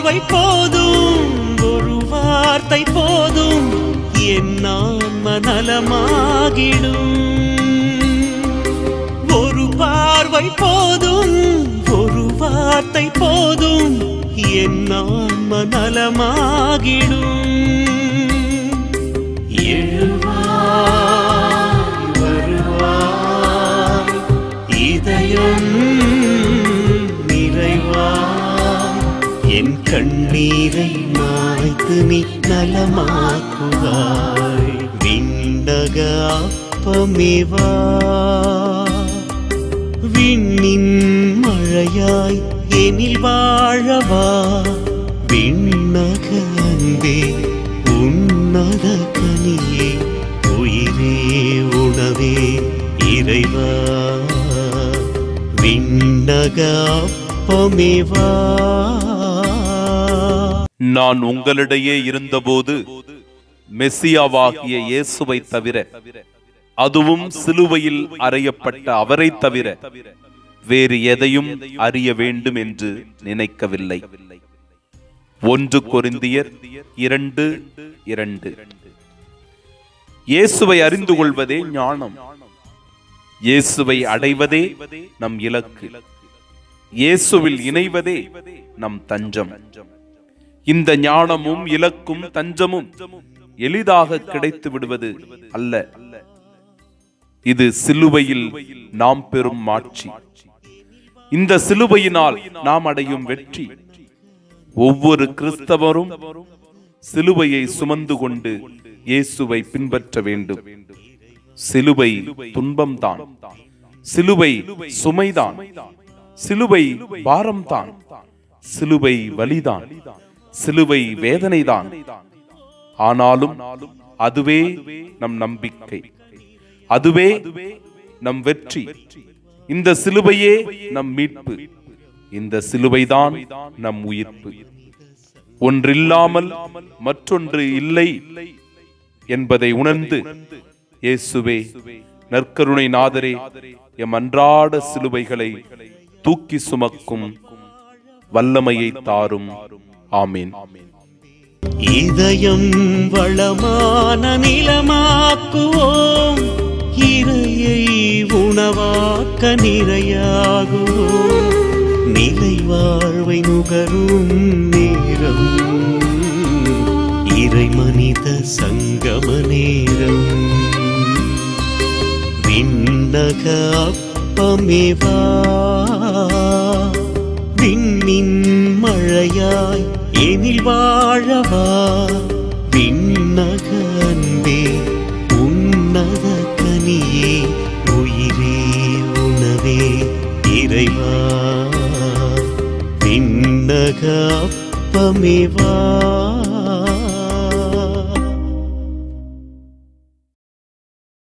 பார்வை போதும் ஒரு வார்த்தை போதும் என் ஆன்ம நலமாகிடும் ஒரு பார்வை போதும் ஒரு வார்த்தை போதும் என் ஆன்ம நலமாகிடும் எழுவாய் வருவாய் இதயம் நிறைவாய் என் கண்ணீரை மாய்த்து நீ நலமாக்குவாய் விண்ணக அப்பமிவா விண்ணின் மழையாய் எனில் வாழவா விண்ணக அன்பே உன்னத கனியே உயிரே உணவே இறைவா விண்ணக அப்பமிவா நான் உங்களிடையே இருந்தபோது மெஸ்ஸியாவாகிய இயேசுவை தவிர அதுவும் சிலுவையில் அறையப்பட்ட அவரை தவிர வேறு எதையும் அறிய வேண்டும் என்று நினைக்கவில்லை ஒன்று கொரிந்தியர் இரண்டு இரண்டு இயேசுவை அறிந்து கொள்வதே ஞானம் இயேசுவை அடைவதே நம் இலக்கு இயேசுவில் இணைவதே நம் தஞ்சம் இந்த ஞானமும் இலக்கும் தஞ்சமும் எளிதாக கிடைத்து விடுவது அல்ல இது சிலுவையில் நாம் பெறும் மாட்சி இந்த சிலுவையினால் நாம் அடையும் வெற்றி ஒவ்வொரு கிறிஸ்தவரும் சிலுவையை சுமந்து கொண்டு இயேசுவை பின்பற்ற வேண்டும் சிலுவை துன்பம்தான் சிலுவை சுமைதான் சிலுவை பாரம்தான் சிலுவை வலிதான் சிலுவை வேதனைதான் ஆனாலும் அதுவே நம் நம்பிக்கை அதுவே நம் வெற்றி இந்த சிலுவையே நம் மீட்பு இந்த சிலுவைதான் நம் உயிர்ப்பு ஒன்றில்லாமல் மற்றொன்று இல்லை என்பதை உணர்ந்து இயேசுவே நற்கருணை நாதரே எம் அன்றாட சிலுவைகளை தூக்கி சுமக்கும் வல்லமையை தாரும் ஆமீன் இதயம் வளமான நிலமாக்குவோம் இறையை உணவாக்க நிறையாகுவோம் நிலை வாழ்வை நுகரும் நேரம் இறை மனித சங்கம நேரம் விண்ணக அப்பமிவா விண்ணின் மழையாய் எனில் வாழவா விண்ணக அன்பே உன்னத கனியே உயிரே உணவே இறைவா விண்ணக அப்பமிவா